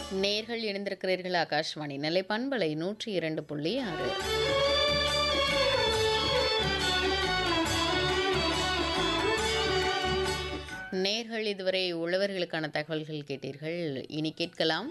நேர்கள் இணைந்திருக்கிறீர்கள் ஆகாஷ்வாணி நிலை பண்பலை நூற்றி இரண்டு புள்ளி ஆறு நேர்கள் இதுவரை உழவர்களுக்கான தகவல்கள் கேட்டீர்கள் இனி கேட்கலாம்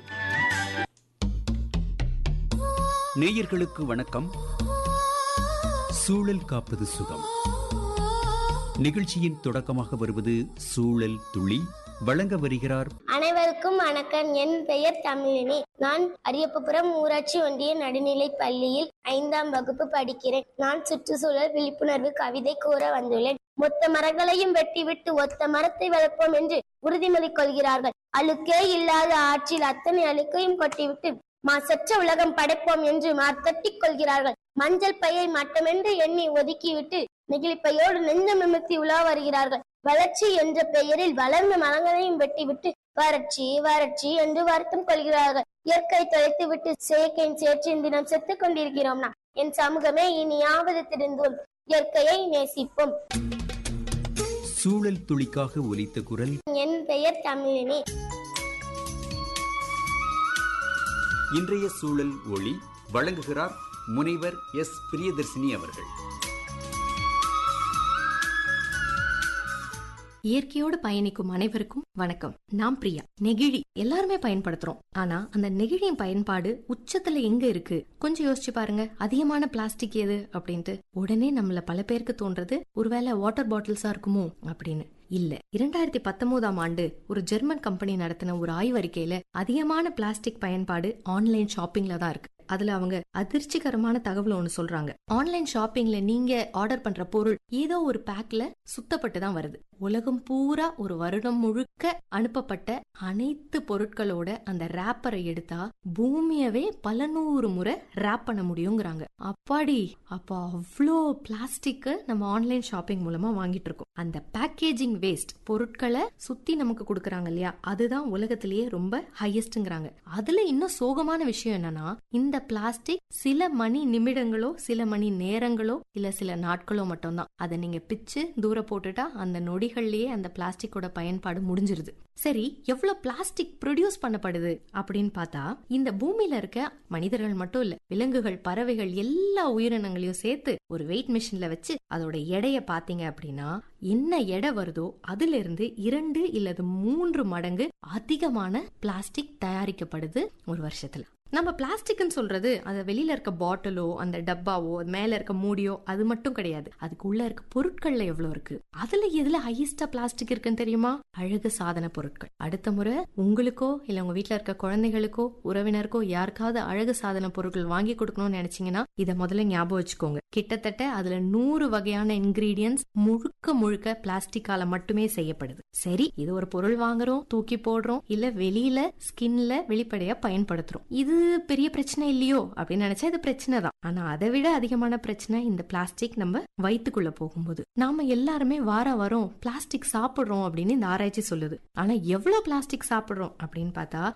நேயர்களுக்கு வணக்கம் சூழல் காப்பது சுகம் நிகழ்ச்சியின் தொடக்கமாக வருவது சூழல் துளி வழங்க வருகிறார் அனைவருக்கும் வணக்கம் என் பெயர் தமிழினி நான் அரியப்பபுரம் ஊராட்சி ஒன்றிய நடுநிலைப் பள்ளியில் ஐந்தாம் வகுப்பு படிக்கிறேன் நான் சுற்றுச்சூழல் விழிப்புணர்வு கவிதை கூற வந்துள்ளேன் மொத்த மரங்களையும் வெட்டிவிட்டு ஒத்த மரத்தை வளர்ப்போம் என்று உறுதிமொழி கொள்கிறார்கள் அழுக்கே இல்லாத ஆற்றில் அத்தனை அழுக்கையும் கொட்டிவிட்டு மாசற்ற உலகம் படைப்போம் என்று மார்த்தட்டிக் கொள்கிறார்கள் மஞ்சள் பையை மட்டமென்று எண்ணி ஒதுக்கிவிட்டு நெகிழிப்பையோடு நெஞ்சம் நிமிர்த்தி உலா வருகிறார்கள் வளர்ச்சி என்ற பெயரில் வளர்ந்த மரங்களையும் வெட்டிவிட்டு வறட்சி வறட்சி என்று வருத்தம் கொள்கிறார்கள் இயற்கை தொலைத்துவிட்டு செயற்கையின் சேற்றின் தினம் செத்துக் கொண்டிருக்கிறோம் நாம் என் சமூகமே இனியாவது திருந்துவோம் இயற்கையை நேசிப்போம் சூழல் துளிக்காக ஒலித்த குரல் என் பெயர் தமிழினி இன்றைய சூழல் ஒளி வழங்குகிறார் முனைவர் எஸ் பிரியதர்சினி அவர்கள் இயற்கையோடு பயணிக்கும் அனைவருக்கும் வணக்கம் நான் பிரியா நெகிழி எல்லாருமே பயன்படுத்துறோம் ஆனா அந்த நெகிழியின் பயன்பாடு உச்சத்துல எங்க இருக்கு கொஞ்சம் யோசிச்சு பாருங்க அதிகமான பிளாஸ்டிக் எது அப்படின்ட்டு உடனே நம்மள பல பேருக்கு தோன்றது ஒருவேளை வாட்டர் பாட்டில்ஸா இருக்குமோ அப்படின்னு இல்ல இரண்டாயிரத்தி பத்தொன்பதாம் ஆண்டு ஒரு ஜெர்மன் கம்பெனி நடத்தின ஒரு ஆய்வறிக்கையில அதிகமான பிளாஸ்டிக் பயன்பாடு ஆன்லைன் ஷாப்பிங்ல தான் இருக்கு அதுல அவங்க அதிர்ச்சிகரமான தகவல் ஒண்ணு சொல்றாங்க ஆன்லைன் ஷாப்பிங்ல நீங்க ஆர்டர் பண்ற பொருள் ஏதோ ஒரு பேக்ல சுத்தப்பட்டு தான் வருது உலகம் பூரா ஒரு வருடம் முழுக்க அனுப்பப்பட்ட அனைத்து பொருட்களோட அந்த ரேப்பரை எடுத்தா பூமியவே பல நூறு முறை ரேப் பண்ண முடியுங்கிறாங்க அப்பாடி அப்ப அவ்வளோ பிளாஸ்டிக் நம்ம ஆன்லைன் ஷாப்பிங் மூலமா வாங்கிட்டு இருக்கோம் அந்த பேக்கேஜிங் வேஸ்ட் பொருட்களை சுத்தி நமக்கு கொடுக்கறாங்க இல்லையா அதுதான் உலகத்திலேயே ரொம்ப ஹையஸ்ட்ங்கிறாங்க அதுல இன்னும் சோகமான விஷயம் என்னன்னா இந்த பிளாஸ்டிக் சில மணி நிமிடங்களோ சில மணி நேரங்களோ இல்ல சில நாட்களோ மட்டும்தான் அதை நீங்க பிச்சு தூர போட்டுட்டா அந்த நொடிகள்லயே அந்த பிளாஸ்டிக்கோட பயன்பாடு முடிஞ்சிருது சரி எவ்வளவு பிளாஸ்டிக் ப்ரொடியூஸ் பண்ணப்படுது அப்படின்னு பார்த்தா இந்த பூமியில இருக்க மனிதர்கள் மட்டும் இல்ல விலங்குகள் பறவைகள் எல்லா உயிரினங்களையும் சேர்த்து ஒரு வெயிட் மிஷின்ல வச்சு அதோட எடைய பாத்தீங்க அப்படின்னா என்ன எடை வருதோ அதுல இருந்து இரண்டு இல்லது மூன்று மடங்கு அதிகமான பிளாஸ்டிக் தயாரிக்கப்படுது ஒரு வருஷத்துல நம்ம பிளாஸ்டிக்னு சொல்றது அது வெளியில இருக்க பாட்டிலோ அந்த டப்பாவோ அது மேல இருக்க மூடியோ அது மட்டும் கிடையாது அதுக்கு உள்ள இருக்க பொருட்கள்ல எவ்வளவு இருக்கு அதுல எதுல ஹையஸ்டா பிளாஸ்டிக் இருக்குன்னு தெரியுமா அழகு சாதன பொருட்கள் அடுத்த முறை உங்களுக்கோ இல்ல உங்க வீட்ல இருக்க குழந்தைகளுக்கோ உறவினருக்கோ யாருக்காவது அழகு சாதன பொருட்கள் வாங்கி கொடுக்கணும்னு நினைச்சீங்கன்னா இத முதல்ல ஞாபகம் வச்சுக்கோங்க கிட்டத்தட்ட அதுல நூறு வகையான இன்கிரீடியன்ஸ் முழுக்க முழுக்க பிளாஸ்டிக்கால மட்டுமே செய்யப்படுது சரி இது ஒரு பொருள் வாங்குறோம் தூக்கி போடுறோம் இல்ல வெளியில ஸ்கின்ல வெளிப்படையா பயன்படுத்துறோம் இது பெரிய பிரச்சனை இல்லையோ அப்படின்னு நினைச்சா இது பிரச்சனை தான் ஆனா அதை விட அதிகமான பிரச்சனை இந்த பிளாஸ்டிக் நம்ம வயிற்றுக்குள்ள போகும்போது நாம எல்லாருமே வார வாரம் பிளாஸ்டிக் சாப்பிடுறோம் அப்படின்னு இந்த ஆராய்ச்சி சொல்லுது ஆனா எவ்வளவு பிளாஸ்டிக் சாப்பிடுறோம் அப்படின்னு பார்த்தா